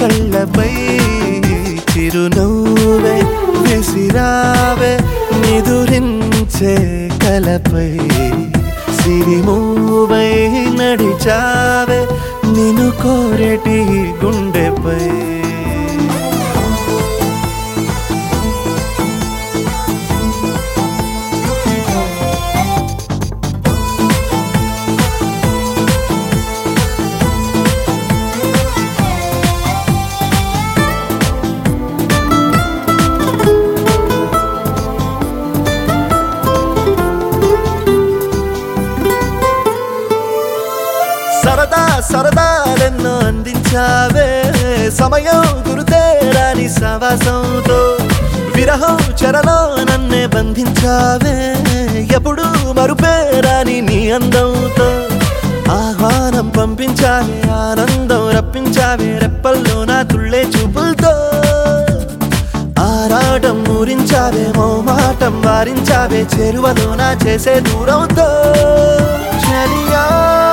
కళ్ళపై చిరునవ్వే విసిరావే నిదురించే కలపై సిరిమూవై నడిచావే నిన్ను కోరేటి గుండెపై సరదా సరదాలెన్నో అందించావే సమయం గురుతేరాని సవాసంతో విరహం చెరలో నన్నే బంధించావే ఎప్పుడు మరుపేరాని నీ అందంతో ఆహ్వానం పంపించావే ఆనందం రప్పించావే రెప్పల్లో నా తుళ్ళే చూపులతో ఆరాటం ఊరించావే మోమాటం వారించావే చెరువలో నా చేసే దూరంతో చలియా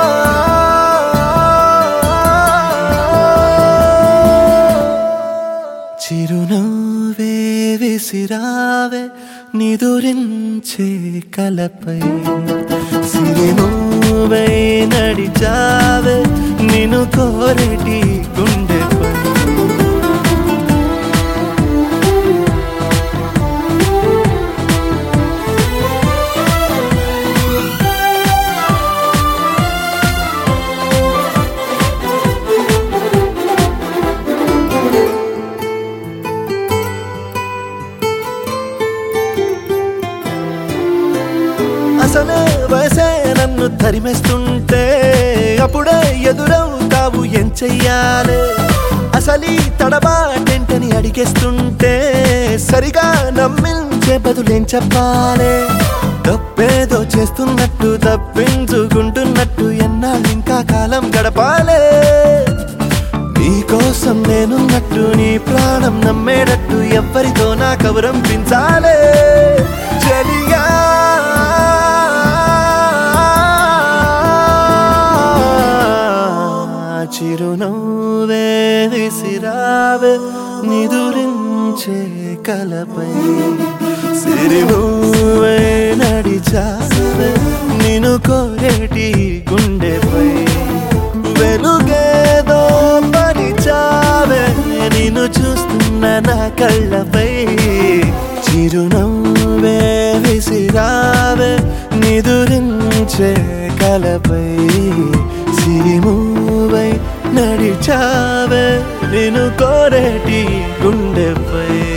చిరునవ్వే విసిరావే నిదురించే కలపై సిరిమూవై నడిచావే నిన్ను కోరేటి గుండెపై అసలే వయసే నన్ను తరిమేస్తుంటే అప్పుడే ఎదురవుతావు ఏం చెయ్యాలి అసలీ తడబాటెంటని అడిగేస్తుంటే సరిగా నమ్మించే బదులేం చెప్పాలి తప్పేదో చేస్తున్నట్టు తప్పించుకుంటున్నట్టు ఎన్నాళ్ళు ఇంకా కాలం గడపాలే నీకోసం నేనున్నట్టు నీ ప్రాణం నమ్మేటట్టు ఎవ్వరితో నా కబురం పించాలే చలియా చిరునవ్వే విసిరావే నిదురించే కలపై సిరిమూవే నడిచావే నిన్ను కోరేటి గుండెపై వెలుగేదో పరిచావే నిన్ను చూస్తున్న నా కళ్ళపై చిరునవ్వే విసిరావే నిదురించే కలపై సిరిమూవై నడిచావే నిన్ను కోరేటి గుండెపై